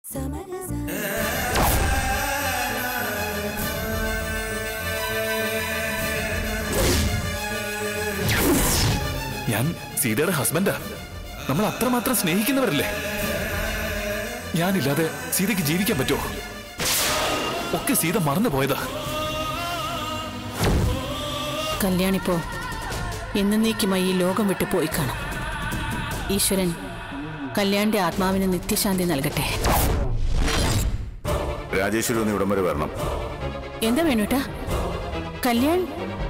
ഞാൻ സീതയുടെ ഹസ്ബൻഡാ നമ്മൾ അത്രമാത്രം സ്നേഹിക്കുന്നവരല്ലേ ഞാനില്ലാതെ സീതയ്ക്ക് ജീവിക്കാൻ പറ്റുമോ ഒക്കെ സീത മറന്നു പോയതാ കല്യാണിപ്പോ എന്നേക്കുമായി ഈ ലോകം വിട്ടു പോയി കാണും ഈശ്വരൻ കല്യാണിന്റെ ആത്മാവിന് നിത്യശാന്തി നൽകട്ടെ രാജേശ്വരി ഒന്ന് ഇവിടം വരെ വരണം എന്താ വേണുട്ടാ കല്യാൺ